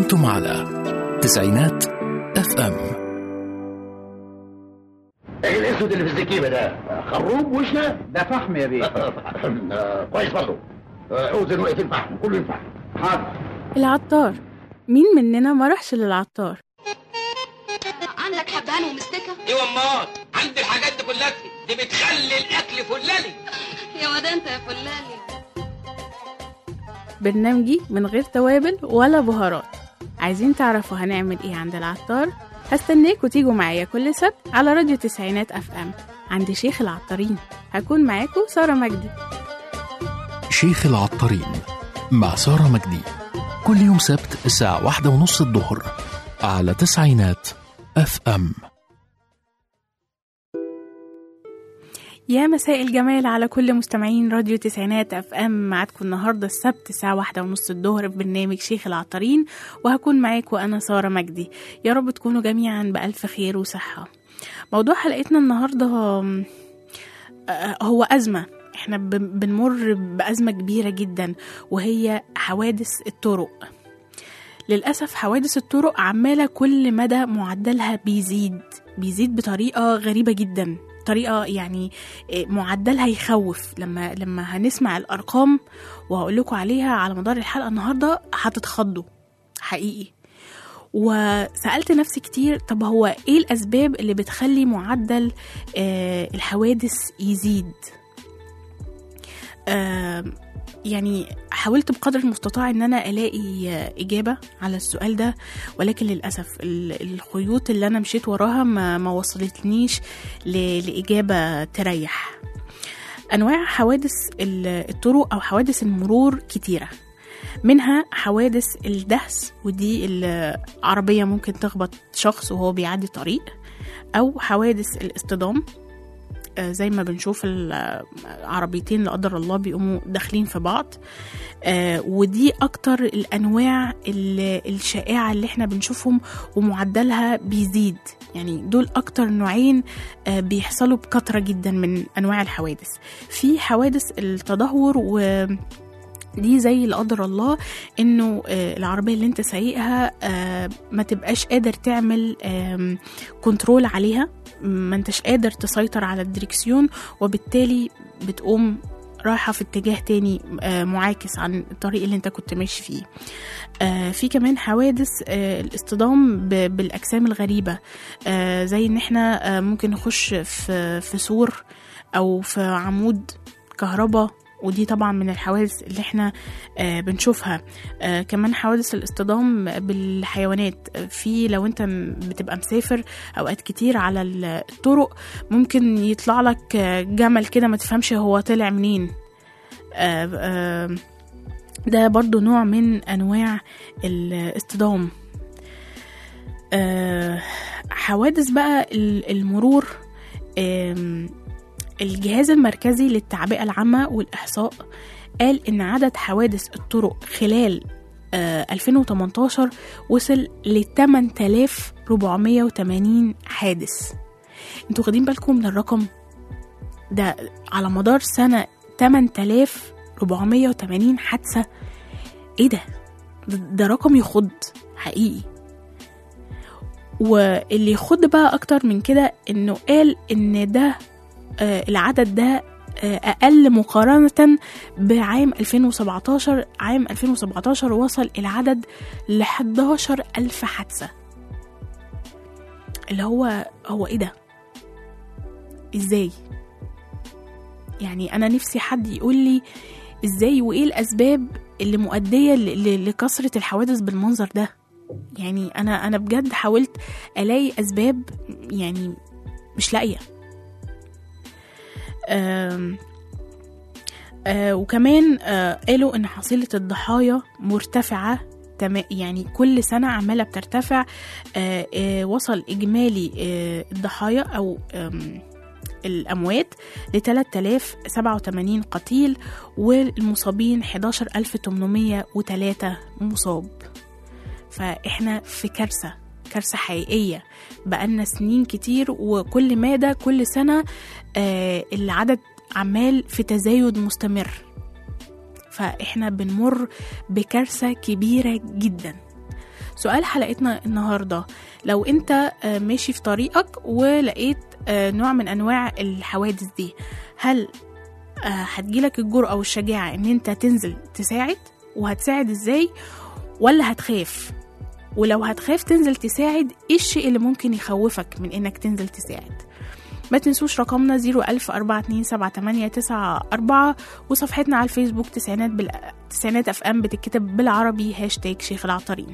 أنتم على تسعينات اف ام ايه الاسود اللي في الزكيبه ده خروب وشنا ده فحم يا بيه آه، كويس برضه آه، اوزن وقتين فحم كله ينفع حاضر العطار مين مننا ما راحش للعطار عندك حبهان ومستكة ايوه امال عندي الحاجات دي كلها دي بتخلي الاكل فلالي يا واد انت يا فلالي برنامجي من غير توابل ولا بهارات عايزين تعرفوا هنعمل ايه عند العطار هستناكوا تيجوا معايا كل سبت على راديو تسعينات اف ام عند شيخ العطارين هكون معاكم سارة مجدي شيخ العطارين مع سارة مجدي كل يوم سبت الساعة واحدة ونص الظهر على تسعينات اف ام يا مساء الجمال على كل مستمعين راديو تسعينات اف ام معاكم النهارده السبت الساعه واحدة ونص الظهر في برنامج شيخ العطارين وهكون معاكم انا ساره مجدي يا رب تكونوا جميعا بالف خير وصحه موضوع حلقتنا النهارده آم، آه، هو ازمه احنا ب- بنمر بازمه كبيره جدا وهي حوادث الطرق للأسف حوادث الطرق عمالة كل مدى معدلها بيزيد بيزيد بطريقة غريبة جدا طريقة يعني إيه، معدلها يخوف لما لما هنسمع الأرقام وهقول لكم عليها على مدار الحلقة النهاردة هتتخضوا حقيقي وسألت نفسي كتير طب هو ايه الأسباب اللي بتخلي معدل آه الحوادث يزيد آه يعني حاولت بقدر المستطاع ان انا الاقي آه، اجابه على السؤال ده ولكن للاسف ال- الخيوط اللي انا مشيت وراها ما, ما وصلتنيش ل- لاجابه تريح انواع حوادث ال- الطرق او حوادث المرور كتيره منها حوادث الدهس ودي العربيه ممكن تخبط شخص وهو بيعدي طريق او حوادث الاصطدام آه، زي ما بنشوف العربيتين لا قدر الله بيقوموا داخلين في بعض آه، ودي اكتر الانواع ال- الشائعه اللي احنا بنشوفهم ومعدلها بيزيد يعني دول اكتر نوعين آه، بيحصلوا بكثره جدا من انواع الحوادث في حوادث التدهور و دي زي لا قدر الله انه آه، العربيه اللي انت سايقها آه، ما تبقاش قادر تعمل آم، كنترول عليها ما انتش قادر تسيطر على الدريكسيون وبالتالي بتقوم رايحة في اتجاه تاني آه، معاكس عن الطريق اللي انت كنت ماشي فيه آه، في كمان حوادث آه، الاصطدام ب- بالأجسام الغريبة آه، زي ان احنا آه، ممكن نخش في في سور او في عمود كهرباء ودي طبعا من الحوادث اللي احنا آه بنشوفها آه كمان حوادث الاصطدام بالحيوانات آه، في لو انت م- بتبقى مسافر اوقات كتير على ال- الطرق ممكن يطلع لك آه، جمل كده ما تفهمش هو طلع منين آه آه ده برضو نوع من انواع الاصطدام آه حوادث بقى ال- المرور آم، الجهاز المركزي للتعبئة العامة والإحصاء قال إن عدد حوادث الطرق خلال آه 2018 وصل ل 8480 حادث انتوا واخدين بالكم من الرقم ده على مدار سنة 8480 حادثة ايه ده ده, ده رقم يخض حقيقي واللي يخض بقى اكتر من كده انه قال ان ده آه، العدد ده آه، أقل مقارنة بعام 2017 عام 2017 وصل العدد ل 11 ألف حادثة اللي هو هو إيه ده؟ إزاي؟ يعني أنا نفسي حد يقول لي إزاي وإيه الأسباب اللي مؤدية ل- ل- لكثرة الحوادث بالمنظر ده يعني أنا أنا بجد حاولت ألاقي أسباب يعني مش لاقية آم، آه وكمان آه قالوا ان حصيلة الضحايا مرتفعة تما- يعني كل سنة عمالة بترتفع آه آه وصل إجمالي آه الضحايا أو آم، الأموات ل 3087 قتيل والمصابين 11803 مصاب فإحنا في كارثة كارثة حقيقية بقالنا سنين كتير وكل مادة كل سنة آه العدد عمال في تزايد مستمر فإحنا بنمر بكارثة كبيرة جدا سؤال حلقتنا النهاردة لو انت آه، ماشي في طريقك ولقيت آه، نوع من انواع الحوادث دي هل آه، هتجيلك الجرأة والشجاعة ان انت تنزل تساعد وهتساعد ازاي ولا هتخاف ولو هتخاف تنزل تساعد ايه الشيء اللي ممكن يخوفك من انك تنزل تساعد ما تنسوش رقمنا 010427894 وصفحتنا على الفيسبوك تسعينات بال... تسعينات اف ام بتتكتب بالعربي هاشتاج شيخ العطارين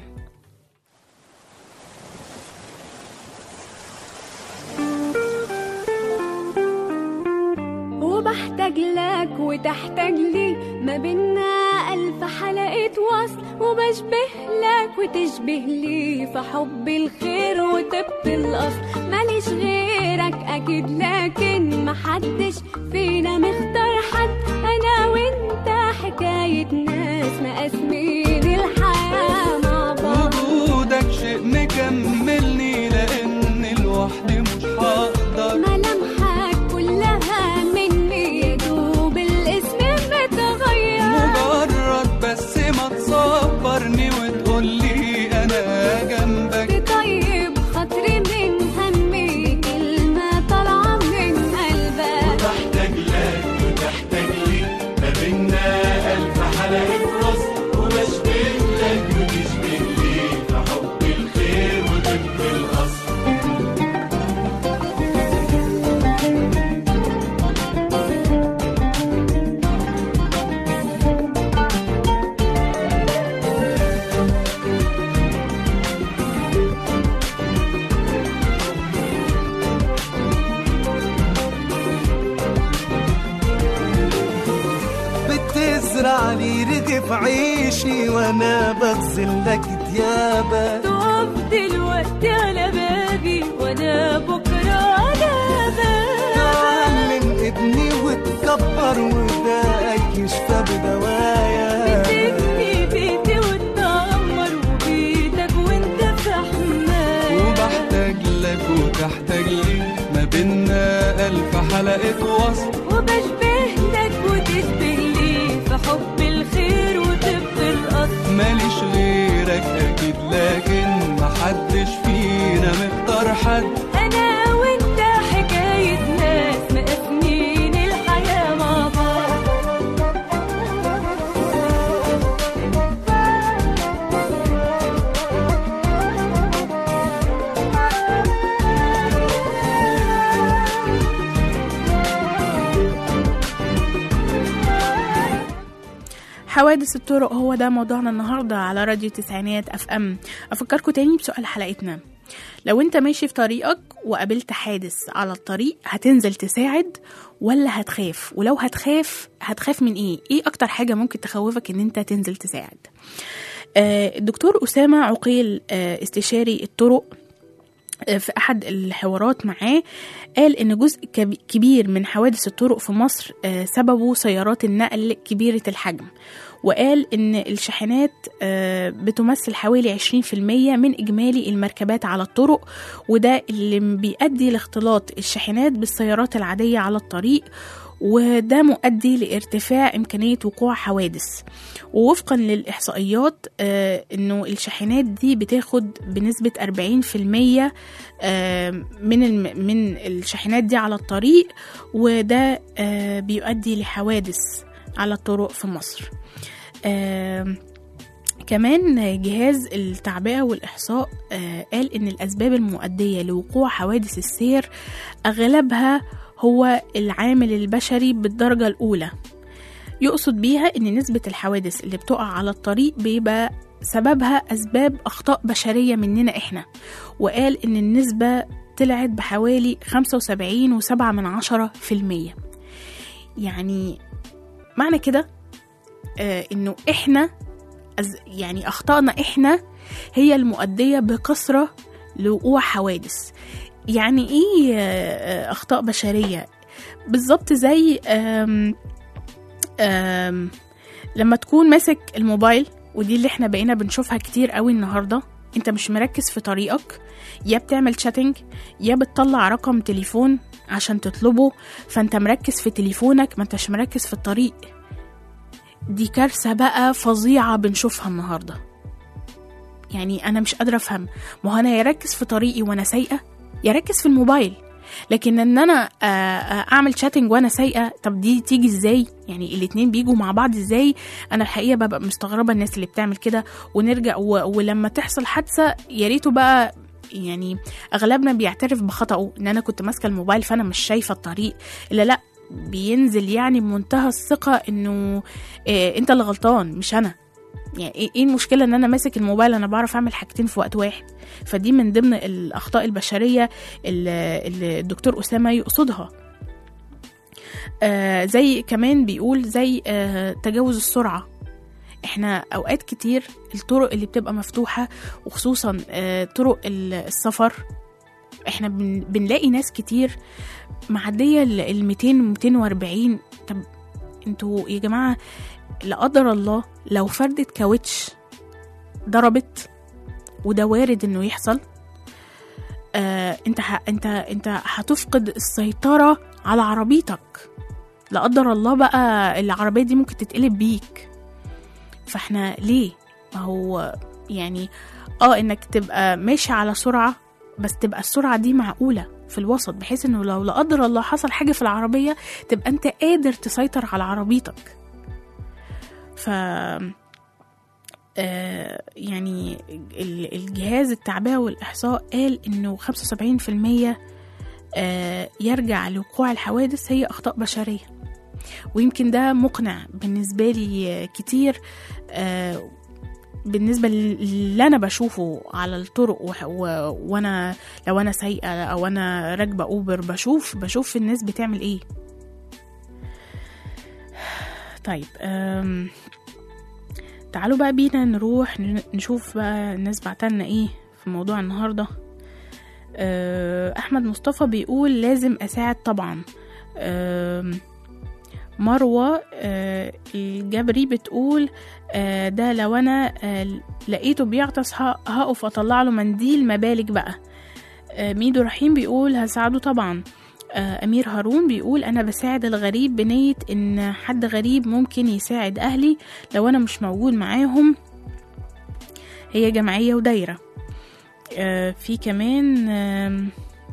وبحتاج لك وتحتاج لي ما بينا ألف حلقة وصل وبشبه لك وتشبه لي في حب الخير وطب الأصل ماليش غيرك أكيد لكن محدش فينا مختار حد أنا وأنت حكاية ناس مقاسمين الحياة مع بعض وجودك شيء مكملني لان لوحدي مش هقدر ملامحك كلها مني يا دوب الاسم متغير مجرد بس ما تصبرني وتقولي انا جنبك طيب خاطري من همي كلمة طالعة من قلبك بحتاج لك وتحتاج لي ما بينا ألف حلقة وصل وبشبه لك وتشبه لي في حب الخير وطب الأصل بتزرع لي رغف عيشي وانا بغسل لك ديابك تقف دلوقتي على بابي وانا بكرة على بابك تعلم ابني وتكبر وداك يشفى بدوايا تبني بيتي وتدمر وبيتك وانت في حماية وبحتاج لك وتحتاج لي ما بينا ألف حلقة وصل وبشبه لك وتشبه لي في حب الخير وطب الأصل ماليش غيرك أكيد لكن محدش فينا مختار حد أنا وأنت حكاية ناس مقاسمين الحياة مع بعض حوادث الطرق هو ده موضوعنا النهاردة على راديو تسعينات اف ام افكركم تاني بسؤال حلقتنا لو انت ماشي في طريقك وقابلت حادث على الطريق هتنزل تساعد ولا هتخاف ولو هتخاف هتخاف من ايه ايه اكتر حاجة ممكن تخوفك ان انت تنزل تساعد آه، الدكتور أسامة عقيل آه، استشاري الطرق آه، في أحد الحوارات معاه قال إن جزء كب- كبير من حوادث الطرق في مصر آه، سببه سيارات النقل كبيرة الحجم وقال إن الشاحنات آه، بتمثل حوالي 20% من إجمالي المركبات على الطرق وده اللي بيؤدي لاختلاط الشاحنات بالسيارات العادية على الطريق وده مؤدي لارتفاع إمكانية وقوع حوادث ووفقا للإحصائيات آه إنه الشاحنات دي بتاخد بنسبة 40% آه من الم من الشاحنات دي على الطريق وده آه بيؤدي لحوادث على الطرق في مصر آه كمان جهاز التعبئة والإحصاء آه قال إن الأسباب المؤدية لوقوع حوادث السير أغلبها هو العامل البشري بالدرجة الأولى يقصد بيها إن نسبة الحوادث اللي بتقع على الطريق بيبقى سببها أسباب أخطاء بشرية مننا إحنا وقال إن النسبة طلعت بحوالي خمسة وسبعين وسبعة من عشرة في المية يعني معنى كده آه إنه إحنا أز- يعني أخطائنا إحنا هي المؤدية بكثرة لوقوع حوادث يعني إيه آه، آه، أخطاء بشرية بالظبط زي آم آم لما تكون ماسك الموبايل ودي اللي احنا بقينا بنشوفها كتير قوي النهارده انت مش مركز في طريقك يا بتعمل شاتنج يا بتطلع رقم تليفون عشان تطلبه فانت مركز في تليفونك ما انتش مركز في الطريق دي كارثة بقى فظيعة بنشوفها النهاردة يعني انا مش قادره افهم ما هو انا يركز في طريقي وانا سايقه يركز في الموبايل لكن ان انا آه، آه، اعمل شاتنج وانا سايقه طب دي تيجي ازاي يعني الاتنين بيجوا مع بعض ازاي انا الحقيقه ببقى مستغربه الناس اللي بتعمل كده ونرجع و... ولما تحصل حادثه يا ريته بقى يعني اغلبنا بيعترف بخطأه ان انا كنت ماسكه الموبايل فانا مش شايفه الطريق الا لا بينزل يعني بمنتهى الثقه انه إيه انت اللي غلطان مش انا يعني ايه إيه المشكله ان انا ماسك الموبايل انا بعرف اعمل حاجتين في وقت واحد فدي من ضمن الاخطاء البشريه اللي اللي الدكتور اسامه يقصدها آه زي كمان بيقول زي آه تجاوز السرعه احنا اوقات كتير الطرق اللي بتبقى مفتوحه وخصوصا آه طرق ال- السفر احنا بن بنلاقي ناس كتير معديه ال 200 240 طب انتوا يا جماعه لا قدر الله لو فردة كاوتش ضربت وده وارد انه يحصل آه انت ه... انت انت هتفقد السيطرة على عربيتك لا قدر الله بقى العربية دي ممكن تتقلب بيك فاحنا ليه ما هو يعني اه انك تبقى ماشي على سرعة بس تبقى السرعة دي معقولة في الوسط بحيث انه لو لا قدر الله حصل حاجة في العربية تبقى انت قادر تسيطر على عربيتك ف آه، يعني ال- الجهاز التعبئة والإحصاء قال إنه 75% آه، يرجع لوقوع الحوادث هي أخطاء بشرية ويمكن ده مقنع بالنسبة لي آه، كتير آه، بالنسبة اللي أنا بشوفه على الطرق وح- و- وأنا لو أنا سايقة أو أنا راكبة أوبر بشوف بشوف الناس بتعمل إيه طيب أم تعالوا بقى بينا نروح ن- نشوف بقى الناس بعتلنا ايه في موضوع النهارده أه، احمد مصطفى بيقول لازم اساعد طبعا أم، مروة أه، الجبري بتقول أه، ده لو انا أه، لقيته بيعطس ه- هقف اطلع له منديل مبالغ بقى أه، ميدو رحيم بيقول هساعده طبعا آه، أمير هارون بيقول أنا بساعد الغريب بنية إن حد غريب ممكن يساعد أهلي لو أنا مش موجود معاهم هي جمعية ودايرة آه، في كمان آم،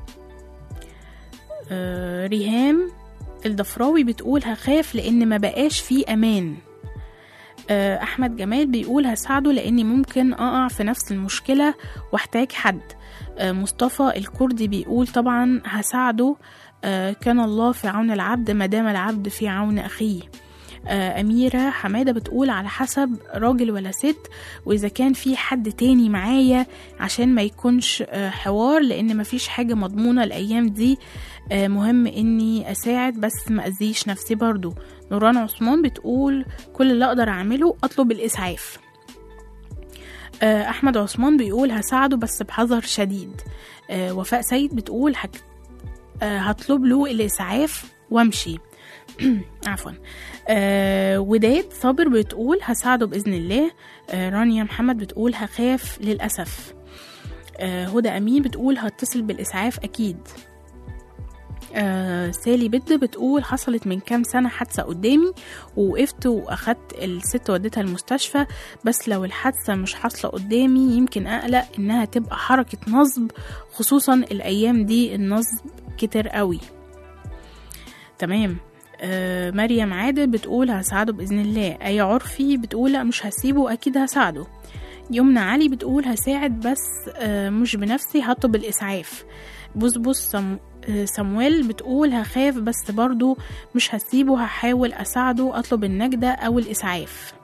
آه، ريهام الضفراوي بتقول هخاف لأن ما بقاش فيه أمان آه، أحمد جمال بيقول هساعده لأني ممكن أقع في نفس المشكلة واحتاج حد آه، مصطفى الكردي بيقول طبعا هساعده آه، كان الله في عون العبد ما دام العبد في عون أخيه آه، أميرة حمادة بتقول على حسب راجل ولا ست وإذا كان في حد تاني معايا عشان ما يكونش آه، حوار لأن مفيش حاجة مضمونة الأيام دي آه، مهم إني أساعد بس ما أذيش نفسي برضو نوران عثمان بتقول كل اللي أقدر أعمله أطلب الإسعاف آه، أحمد عثمان بيقول هساعده بس بحذر شديد آه، وفاء سيد بتقول هك... آه، هطلب له الإسعاف وامشي عفوا آه وداد صابر بتقول هساعده بإذن الله آه رانيا محمد بتقول هخاف للأسف آه هدى أمين بتقول هتصل بالإسعاف أكيد آه سالي بد بتقول حصلت من كام سنة حادثة قدامي ووقفت وأخدت الست وديتها المستشفى بس لو الحادثة مش حاصلة قدامي يمكن أقلق إنها تبقى حركة نصب خصوصا الأيام دي النصب كتير قوي تمام آه مريم عادل بتقول هساعده بإذن الله أي عرفي بتقول لا مش هسيبه أكيد هساعده يمنى علي بتقول هساعد بس آه مش بنفسي هطلب الإسعاف بصبص سم... آه، سمويل بتقول هخاف بس برضو مش هسيبه هحاول أساعده أطلب النجدة أو الإسعاف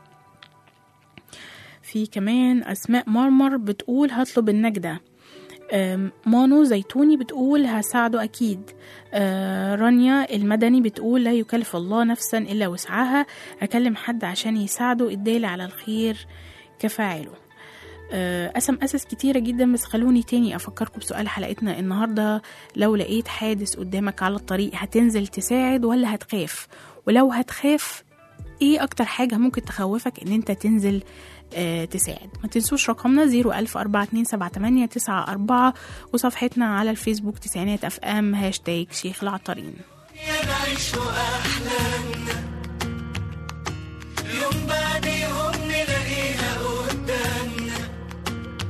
في كمان أسماء مرمر بتقول هطلب النجدة آم، مانو زيتوني بتقول هساعده أكيد آه، رانيا المدني بتقول لا يكلف الله نفسا إلا وسعها أكلم حد عشان يساعده الدال على الخير كفاعله آه، قسم قصص كتيرة جدا بس خلوني تاني أفكركم بسؤال حلقتنا النهاردة لو لقيت حادث قدامك على الطريق هتنزل تساعد ولا هتخاف ولو هتخاف ايه اكتر حاجة ممكن تخوفك ان انت تنزل آه تساعد ما تنسوش رقمنا 010427894 وصفحتنا على الفيسبوك تسعينات اف ام هاشتاج شيخ العطارين نعيش أحلامنا يوم بعد يوم نلاقيها قدامنا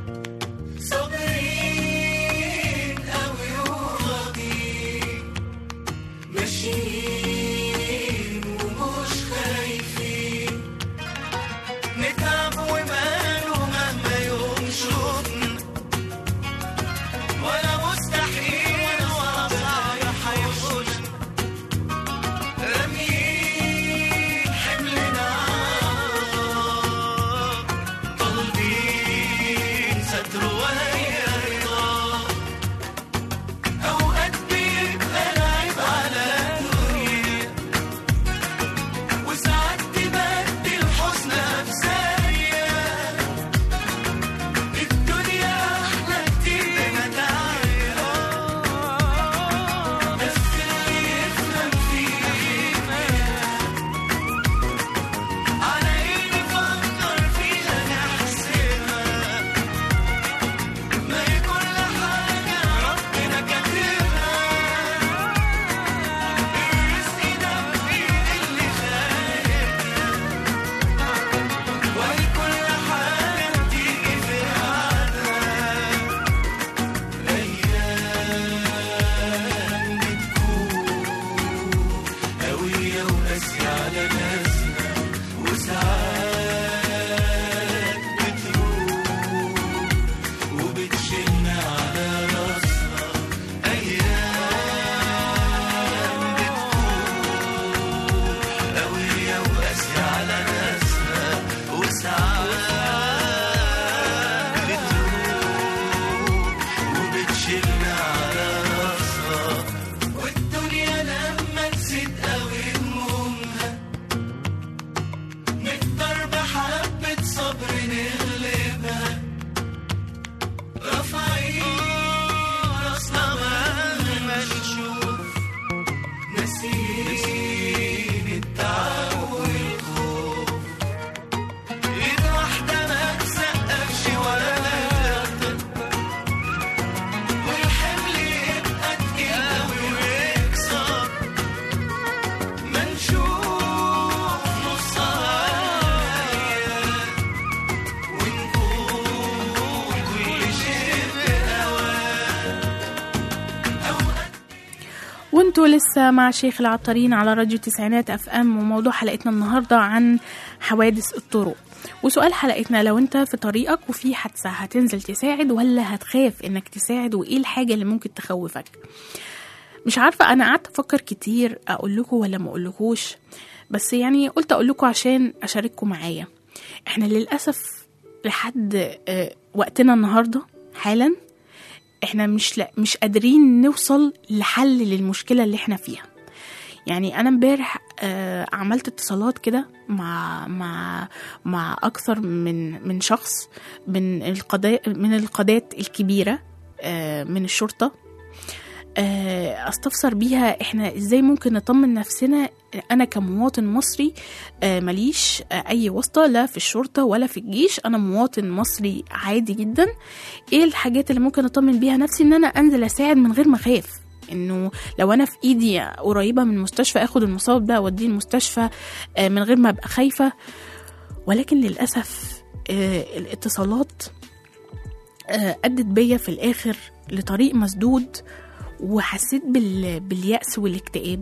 انتوا لسه مع شيخ العطارين على راديو تسعينات اف ام وموضوع حلقتنا النهارده عن حوادث الطرق وسؤال حلقتنا لو انت في طريقك وفي حادثه هتنزل تساعد ولا هتخاف انك تساعد وايه الحاجه اللي ممكن تخوفك مش عارفه انا قعدت افكر كتير اقول لكم ولا ما اقولكوش بس يعني قلت اقول لكم عشان اشارككم معايا احنا للاسف لحد آه، وقتنا النهارده حالا احنا مش لا مش قادرين نوصل لحل للمشكله اللي احنا فيها يعني انا امبارح آه عملت اتصالات كده مع مع مع اكثر من من شخص من القضاء من القادات الكبيره آه من الشرطه آه، استفسر بيها احنا ازاي ممكن نطمن نفسنا انا كمواطن مصري آه، ماليش آه، اي واسطه لا في الشرطه ولا في الجيش انا مواطن مصري عادي جدا ايه الحاجات اللي ممكن اطمن بيها نفسي ان انا انزل اساعد من غير ما اخاف انه لو انا في ايدي قريبه من المستشفى اخد المصاب ده اوديه المستشفى آه، من غير ما ابقى خايفه ولكن للاسف آه، الاتصالات آه، أدت بيا في الآخر لطريق مسدود وحسيت بال... باليأس والاكتئاب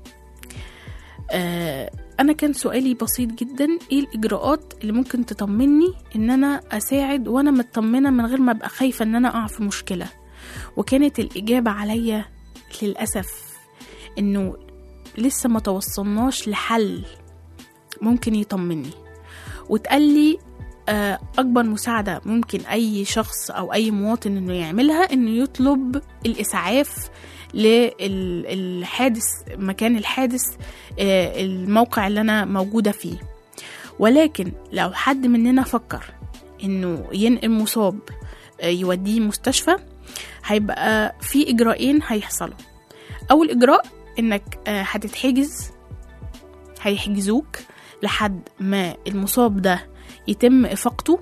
آه، أنا كان سؤالي بسيط جدا إيه الإجراءات اللي ممكن تطمني إن أنا أساعد وأنا مطمنة من غير ما أبقى خايفة إن أنا أقع في مشكلة وكانت الإجابة عليا للأسف إنه لسه ما توصلناش لحل ممكن يطمني واتقال لي آه، أكبر مساعدة ممكن أي شخص أو أي مواطن إنه يعملها إنه يطلب الإسعاف للحادث مكان الحادث آه، الموقع اللي أنا موجودة فيه ولكن لو حد مننا فكر إنه ينقل مصاب آه، يوديه مستشفى هيبقى في إجراءين هيحصلوا أول إجراء إنك آه، هتتحجز هيحجزوك لحد ما المصاب ده يتم إفاقته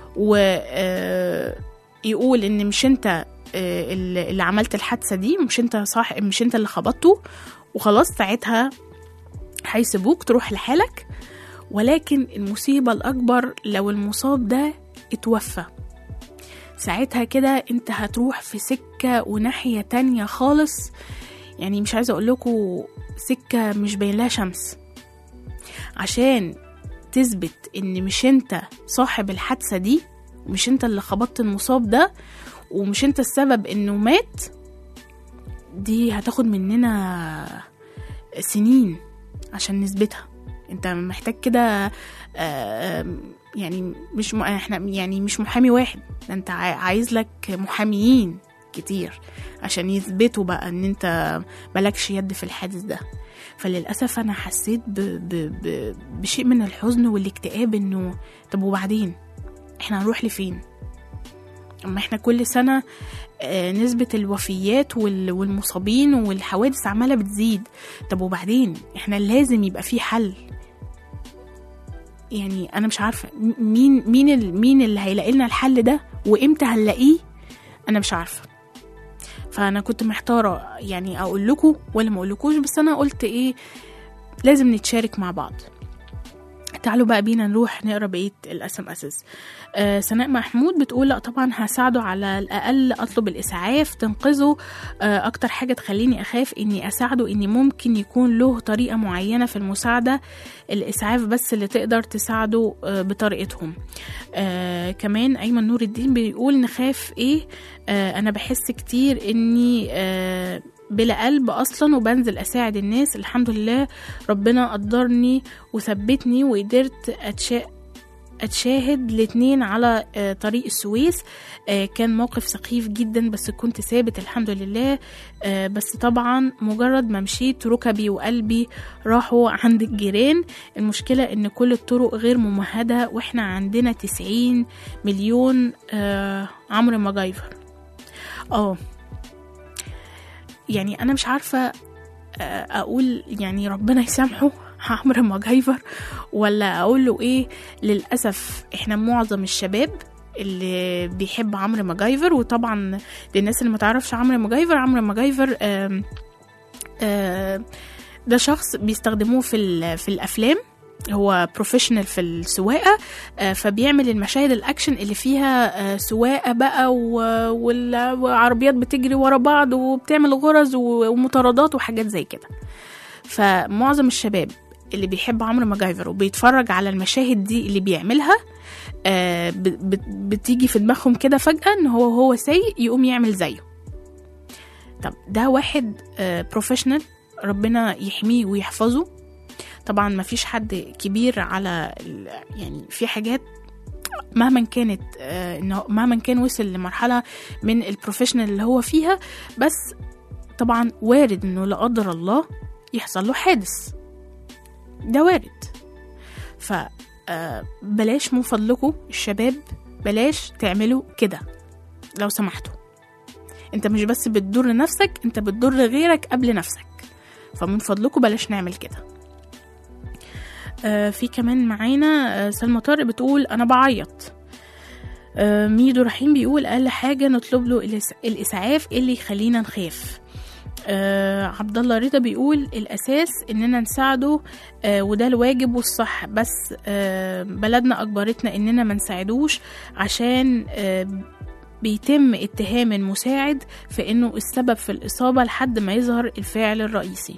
ويقول إن مش أنت آه، اللي اللي عملت الحادثة دي مش أنت صح مش أنت اللي خبطته وخلاص ساعتها هيسيبوك تروح لحالك ولكن المصيبة الأكبر لو المصاب ده اتوفى ساعتها كده انت هتروح في سكة وناحية تانية خالص يعني مش عايزة أقولكوا سكة مش باين لها شمس عشان تثبت ان مش انت صاحب الحادثة دي مش انت اللي خبطت المصاب ده ومش انت السبب انه مات دي هتاخد مننا سنين عشان نثبتها انت محتاج كده آه، يعني مش م... احنا يعني مش محامي واحد ده انت عاي- عايز لك محاميين كتير عشان يثبتوا بقى ان انت ملكش يد في الحادث ده فللاسف انا حسيت ب... ب... ب... بشيء من الحزن والاكتئاب انه طب وبعدين احنا هنروح لفين اما احنا كل سنه آه، نسبة الوفيات وال- والمصابين والحوادث عمالة بتزيد طب وبعدين احنا لازم يبقى في حل يعني انا مش عارفة م- مين مين ال- مين اللي هيلاقي لنا الحل ده وامتى هنلاقيه انا مش عارفة فانا كنت محتارة يعني اقول لكم ولا ما اقولكوش بس انا قلت ايه لازم نتشارك مع بعض تعالوا بقى بينا نروح نقرا بقيه الاس ام اسز آه سناء محمود بتقول لا طبعا هساعده على الاقل اطلب الاسعاف تنقذه آه اكتر حاجه تخليني اخاف اني اساعده اني ممكن يكون له طريقه معينه في المساعده الاسعاف بس اللي تقدر تساعده آه بطريقتهم آه كمان ايمن نور الدين بيقول نخاف ايه آه انا بحس كتير اني آه بلا قلب اصلا وبنزل اساعد الناس الحمد لله ربنا قدرني وثبتني وقدرت أتشا... اتشاهد الاتنين على آه، طريق السويس آه، كان موقف سخيف جدا بس كنت ثابت الحمد لله آه، بس طبعا مجرد ما مشيت ركبي وقلبي راحوا عند الجيران المشكلة ان كل الطرق غير ممهدة واحنا عندنا تسعين مليون آه، عمرو ماجايفر اه يعني انا مش عارفة آه، اقول يعني ربنا يسامحه عمرو ماجايفر ولا اقول له ايه للاسف احنا معظم الشباب اللي بيحب عمرو ماجايفر وطبعا للناس اللي ما تعرفش عمرو ماجايفر عمرو ماجايفر آم، آم، ده شخص بيستخدموه في ال- في الافلام هو بروفيشنال في السواقه آه، فبيعمل المشاهد الاكشن اللي فيها آه، سواقه بقى و- وال- وعربيات بتجري ورا بعض وبتعمل غرز و- ومطاردات وحاجات زي كده فمعظم الشباب اللي بيحب عمرو ماجايفر وبيتفرج على المشاهد دي اللي بيعملها آه، ب- بت- بتيجي في دماغهم كده فجأة ان هو هو سايق يقوم يعمل زيه طب ده واحد بروفيشنال ربنا يحميه ويحفظه طبعا ما فيش حد كبير على ال- يعني في حاجات مهما كانت آه، انه مهما كان وصل لمرحله من البروفيشنال اللي هو فيها بس طبعا وارد انه لا قدر الله يحصل له حادث ده وارد ف آه، بلاش من فضلكم الشباب بلاش تعملوا كده لو سمحتوا انت مش بس بتضر نفسك انت بتضر غيرك قبل نفسك فمن فضلكم بلاش نعمل كده آه، في كمان معانا آه، سلمى طارق بتقول انا بعيط آه، ميدو رحيم بيقول اقل حاجه نطلب له الإس- الاسعاف اللي يخلينا نخاف آه عبد الله رضا بيقول الاساس اننا نساعده آه وده الواجب والصح بس آه بلدنا اجبرتنا اننا ما نساعدوش عشان آه بيتم اتهام المساعد في انه السبب في الاصابه لحد ما يظهر الفاعل الرئيسي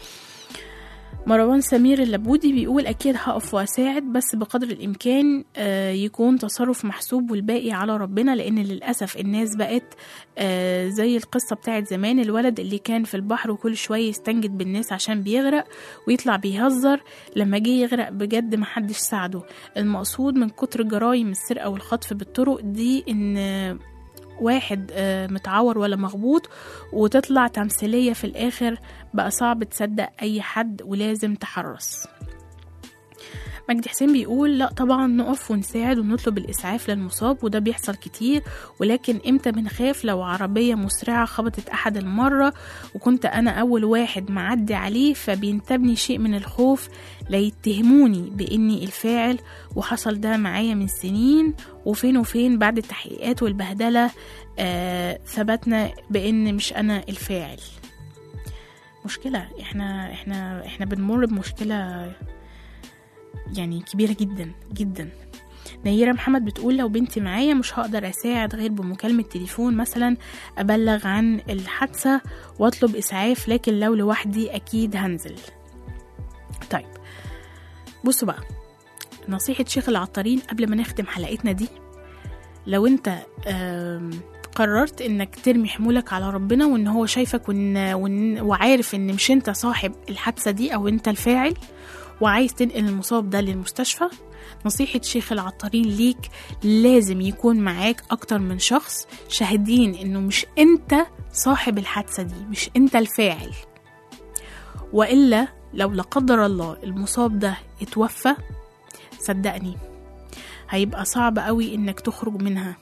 مروان سمير اللبودي بيقول أكيد هقف وأساعد بس بقدر الإمكان آه، يكون تصرف محسوب والباقي على ربنا لأن للأسف الناس بقت آه، زي القصة بتاعت زمان الولد اللي كان في البحر وكل شوية يستنجد بالناس عشان بيغرق ويطلع بيهزر لما جه يغرق بجد محدش ساعده المقصود من كتر جرائم السرقة والخطف بالطرق دي إن واحد آه، متعور ولا مخبوط وتطلع تمثيلية في الآخر بقى صعب تصدق أي حد ولازم تحرص مجدي حسين بيقول لا طبعا نقف ونساعد ونطلب الإسعاف للمصاب وده بيحصل كتير ولكن إمتى بنخاف لو عربية مسرعة خبطت أحد المرة وكنت أنا أول واحد معدي عليه فبينتابني شيء من الخوف لا يتهموني بإني الفاعل وحصل ده معايا من سنين وفين وفين بعد التحقيقات والبهدلة آه ثبتنا بإن مش أنا الفاعل مشكلة احنا احنا احنا بنمر بمشكلة يعني كبيرة جدا جدا نيرة محمد بتقول لو بنتي معايا مش هقدر أساعد غير بمكالمة تليفون مثلا أبلغ عن الحادثة وأطلب إسعاف لكن لو لوحدي أكيد هنزل طيب بصوا بقى نصيحة شيخ العطارين قبل ما نختم حلقتنا دي لو انت آم، قررت انك ترمي حمولك على ربنا وان هو شايفك وإن وإن وعارف ان مش انت صاحب الحادثة دي او انت الفاعل وعايز تنقل المصاب ده للمستشفى نصيحة شيخ العطارين ليك لازم يكون معاك أكتر من شخص شاهدين إنه مش أنت صاحب الحادثة دي مش أنت الفاعل وإلا لو لا قدر الله المصاب ده اتوفى صدقني هيبقى صعب قوي إنك تخرج منها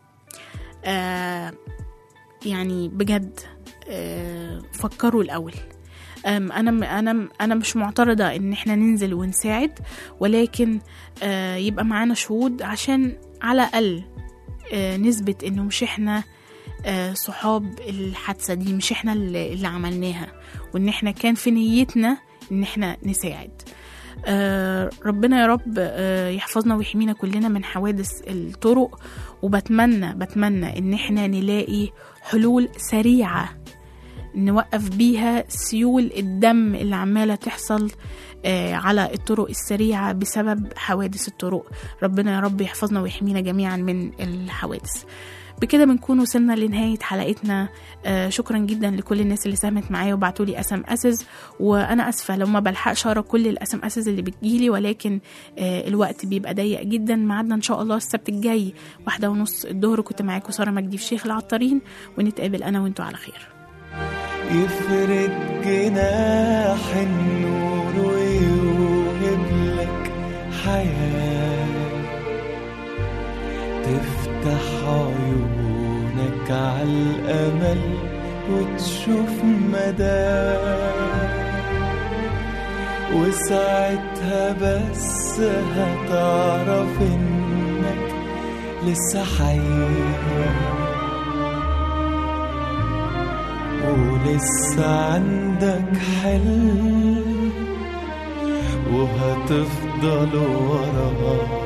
آه يعني بجد آه فكروا الأول أم، انا انا انا مش معترضه ان احنا ننزل ونساعد ولكن آه، يبقى معانا شهود عشان على الاقل آه، نثبت انه مش احنا آه، صحاب الحادثه دي مش احنا اللي اللي عملناها وان احنا كان في نيتنا ان احنا نساعد آه، ربنا يا رب آه، يحفظنا ويحمينا كلنا من حوادث الطرق وبتمنى بتمنى ان احنا نلاقي حلول سريعه نوقف بيها سيول الدم اللي عمالة تحصل آه، على الطرق السريعة بسبب حوادث الطرق ربنا يا رب يحفظنا ويحمينا جميعا من الحوادث بكده بنكون وصلنا لنهاية حلقتنا آه شكرا جدا لكل الناس اللي ساهمت معايا وبعتوا لي اسم اسز وانا اسفه لو ما بلحقش اقرا كل الاسم اسز اللي بتجيلي ولكن آه الوقت بيبقى ضيق جدا ميعادنا ان شاء الله السبت الجاي واحدة ونص الظهر كنت معاكم ساره مجدي في شيخ العطارين ونتقابل انا وانتوا على خير يفرد جناح النور ويوهب لك حياة تفتح عيونك على الأمل وتشوف مدى وساعتها بس هتعرف انك لسه حي ولسه عندك حلم وهتفضل هتفضل وراه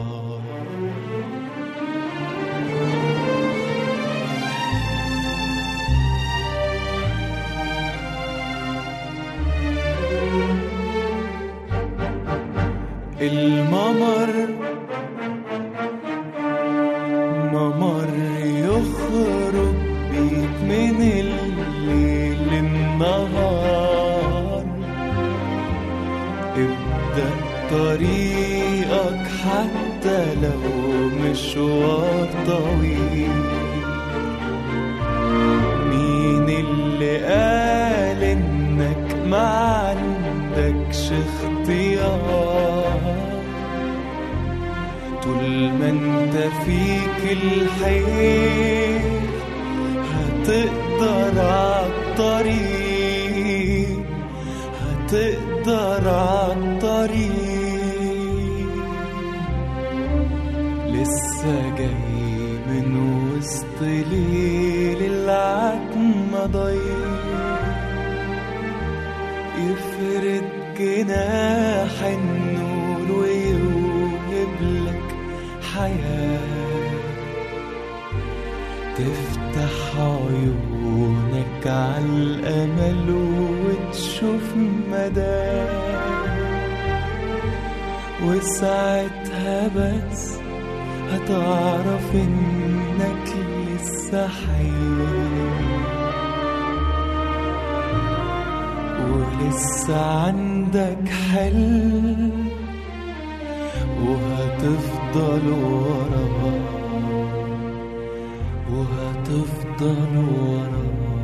الممر ممر يخرج بيك من الليل النهار ابدأ طريقك حتى لو مشوار طويل مين اللي قال انك ما عندكش اختيار طول ما انت فيك الحيل هتقدر عالطريق هتقدر عالطريق لسه جاي من وسط ليل العتمة ضيق يفرد جناح النور ويوهب لك حياة تفتح عيونك على الأمل وتشوف مدى وساعتها بس هتعرف إنك لسه حي ولسه عندك حلم وهتفضل وراه وهتفضل وراه